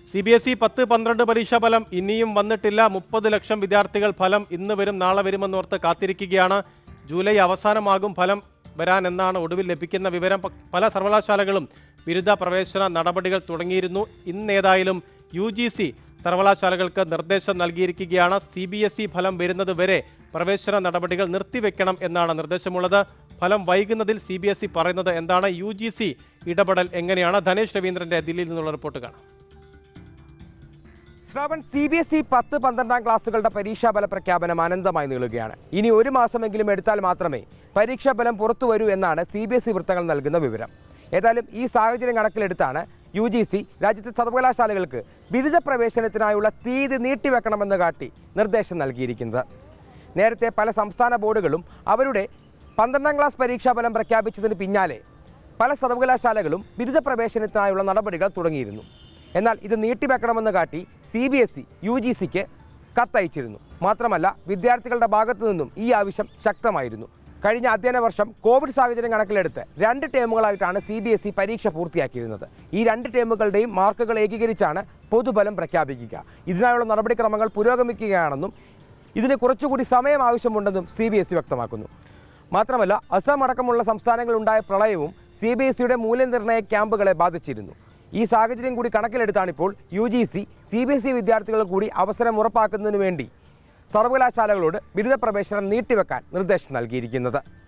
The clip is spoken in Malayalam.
സി ബി എസ് ഇ പത്ത് പന്ത്രണ്ട് പരീക്ഷാ ഫലം ഇനിയും വന്നിട്ടില്ല മുപ്പത് ലക്ഷം വിദ്യാർത്ഥികൾ ഫലം ഇന്ന് വരും നാളെ വരുമെന്നോർത്ത് കാത്തിരിക്കുകയാണ് ജൂലൈ അവസാനമാകും ഫലം വരാൻ എന്നാണ് ഒടുവിൽ ലഭിക്കുന്ന വിവരം പ- പല സർവകലാശാലകളും ബിരുദ പ്രവേശന നടപടികൾ തുടങ്ങിയിരുന്നു ഇന്നേതായാലും യു ജി സി സർവകലാശാലകൾക്ക് നിർദ്ദേശം നൽകിയിരിക്കുകയാണ് സി ബി എസ് ഇ ഫലം വരുന്നത് വരെ പ്രവേശന നടപടികൾ നിർത്തിവെക്കണം എന്നാണ് നിർദ്ദേശമുള്ളത് ഫലം വൈകുന്നതിൽ സി ബി എസ് ഇ പറയുന്നത് എന്താണ് യു ജി സി ഇടപെടൽ എങ്ങനെയാണ് ധനേഷ് രവീന്ദ്രന്റെ ദില്ലിയിൽ നിന്നുള്ള റിപ്പോർട്ട് കാണാം Shravan C B S E പത്ത് പന്ത്രണ്ടാം ക്ലാസ്സുകളുടെ പരീക്ഷാഫല പ്രഖ്യാപനം അനന്തമായി നീളുകയാണ് ഇനി ഒരു മാസമെങ്കിലും എടുത്താൽ മാത്രമേ പരീക്ഷാഫലം പുറത്തു വരൂ എന്നാണ് സി ബി എസ് ഇ വൃത്തങ്ങൾ നൽകുന്ന വിവരം ഏതായാലും ഈ സാഹചര്യം കണക്കിലെടുത്താണ് യു ജി സി രാജ്യത്തെ സർവകലാശാലകൾക്ക് ബിരുദ പ്രവേശനത്തിനായുള്ള തീയതി നീട്ടിവെക്കണമെന്ന് കാട്ടി നിർദ്ദേശം നൽകിയിരിക്കുന്നത് നേരത്തെ പല സംസ്ഥാന ബോർഡുകളും അവരുടെ പന്ത്രണ്ടാം ക്ലാസ് പരീക്ഷാഫലം പ്രഖ്യാപിച്ചതിന് പിന്നാലെ പല സർവകലാശാലകളും ബിരുദ പ്രവേശനത്തിനായുള്ള നടപടികൾ തുടങ്ങിയിരുന്നു എന്നാൽ ഇത് നീട്ടിവെക്കണമെന്ന് കാട്ടി C B S E U G സിക്ക് കത്തയച്ചിരുന്നു മാത്രമല്ല വിദ്യാർത്ഥികളുടെ ഭാഗത്തു നിന്നും ഈ ആവശ്യം ശക്തമായിരുന്നു കഴിഞ്ഞ അധ്യയന വർഷം കോവിഡ് സാഹചര്യം കണക്കിലെടുത്ത് രണ്ട് ടേമുകളായിട്ടാണ് സി ബി എസ് ഇ പരീക്ഷ പൂർത്തിയാക്കിയിരുന്നത് ഈ രണ്ട് ടേമുകളുടെയും മാർക്കുകൾ ഏകീകരിച്ചാണ് പൊതുഫലം പ്രഖ്യാപിക്കുക ഇതിനായുള്ള നടപടിക്രമങ്ങൾ പുരോഗമിക്കുകയാണെന്നും ഇതിന് കുറച്ചുകൂടി സമയം ആവശ്യമുണ്ടെന്നും സി ബി എസ് ഇ വ്യക്തമാക്കുന്നു മാത്രമല്ല അസം അടക്കമുള്ള സംസ്ഥാനങ്ങളുണ്ടായ പ്രളയവും സി ബി എസ് സിയുടെ മൂല്യനിർണ്ണയ ക്യാമ്പുകളെ ബാധിച്ചിരുന്നു ഈ സാഹചര്യം കൂടി കണക്കിലെടുത്താണിപ്പോൾ U G C C B S E വിദ്യാർത്ഥികൾ കൂടി അവസരം ഉറപ്പാക്കുന്നതിനു വേണ്ടി സർവകലാശാലകളോട് ബിരുദ പ്രവേശനം നീട്ടിവെക്കാൻ നിർദ്ദേശം നൽകിയിരിക്കുന്നത്